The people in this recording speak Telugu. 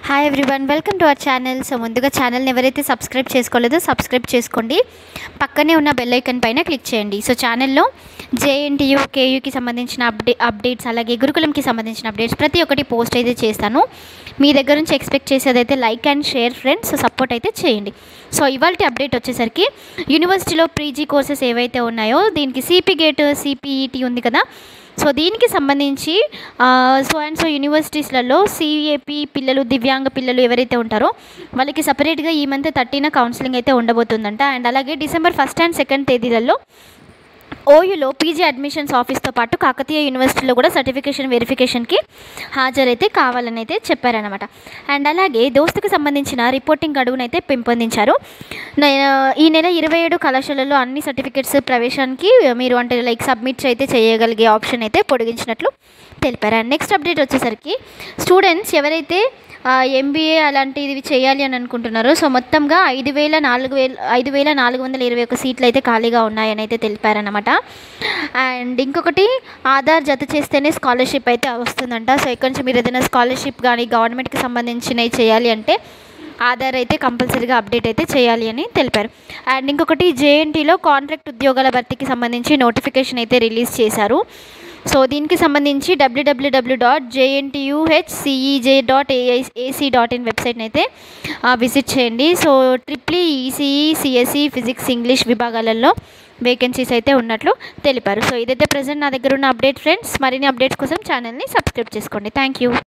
hi everyone welcome to our channel so ముందుగా ఛానల్ని ఎవరైతే సబ్స్క్రైబ్ చేసుకోలేదో సబ్స్క్రైబ్ చేసుకోండి పక్కనే ఉన్న బెల్ ఐకన్ పైన క్లిక్ చేయండి సో ఛానల్లో జేఎన్టీయూ కేయూకి సంబంధించిన అప్డే అప్డేట్స్ అలాగే గురుకులంకి సంబంధించిన అప్డేట్స్ ప్రతి ఒక్కటి పోస్ట్ అయితే చేస్తాను మీ దగ్గర నుంచి ఎక్స్పెక్ట్ చేసేదైతే like and share friends support అయితే చేయండి సో ఇవాళ అప్డేట్ వచ్చేసరికి యూనివర్సిటీలో పీజీ కోర్సెస్ ఏవైతే ఉన్నాయో దీనికి సిపి గేట్ సిపిఈటి ఉంది కదా సో దీనికి సంబంధించి సో అండ్ సో యూనివర్సిటీస్లలో సిఏపి పిల్లలు దివ్యాంగ పిల్లలు ఎవరైతే ఉంటారో వాళ్ళకి సపరేట్గా ఈ మంత్ థర్టీన కౌన్సిలింగ్ అయితే ఉండబోతుందంట అండ్ అలాగే డిసెంబర్ ఫస్ట్ అండ్ సెకండ్ తేదీలలో ఓయూలో పీజీ అడ్మిషన్స్ ఆఫీస్తో పాటు కాకతీయ యూనివర్సిటీలో కూడా సర్టిఫికేషన్ వెరిఫికేషన్కి హాజరైతే కావాలని అయితే చెప్పారనమాట అండ్ అలాగే దోస్తుకు సంబంధించిన రిపోర్టింగ్ గడువునైతే పెంపొందించారు నే- ఈ నెల ఇరవై ఏడు కళాశాలలో అన్ని సర్టిఫికేట్స్ ప్రవేశానికి మీరు అంటే లైక్ సబ్మిట్ అయితే చేయగలిగే ఆప్షన్ అయితే పొడిగించినట్లు తెలిపారు అండ్ నెక్స్ట్ అప్డేట్ వచ్చేసరికి స్టూడెంట్స్ ఎవరైతే ఎంబీఏ అలాంటివి చేయాలి అని అనుకుంటున్నారో సో మొత్తంగా ఐదు వేల నాలుగు వేల ఐదు వేల నాలుగు వందల ఇరవై ఒక సీట్లు అయితే ఖాళీగా ఉన్నాయని అయితే తెలిపారనమాట అండ్ ఇంకొకటి ఆధార్ జత చేస్తేనే స్కాలర్షిప్ అయితే వస్తుందంట సో ఇక్కడ నుంచి మీరు ఏదైనా స్కాలర్షిప్ కానీ గవర్నమెంట్కి సంబంధించినవి చేయాలి అంటే ఆధార్ అయితే కంపల్సరీగా అప్డేట్ అయితే చేయాలి అని తెలిపారు అండ్ ఇంకొకటి జేఎన్టీలో కాంట్రాక్ట్ ఉద్యోగాల భర్తీకి సంబంధించి నోటిఫికేషన్ అయితే రిలీజ్ చేశారు సో దీనికి సంబంధించి డబ్ల్యూడబ్ల్యూడబ్ల్యూ dot JNTUHCEJ dot AI AC dot in వెబ్సైట్ని అయితే విజిట్ చేయండి so triple ECE CSE physics English విభాగాలలో వేకెన్సీస్ అయితే ఉన్నట్లు తెలిపారు సో ఇదైతే ప్రజెంట్ నా దగ్గర ఉన్న అప్డేట్ ఫ్రెండ్స్ మరిన్ని అప్డేట్స్ కోసం ఛానల్ని సబ్స్క్రైబ్ చేసుకోండి థ్యాంక్ యూ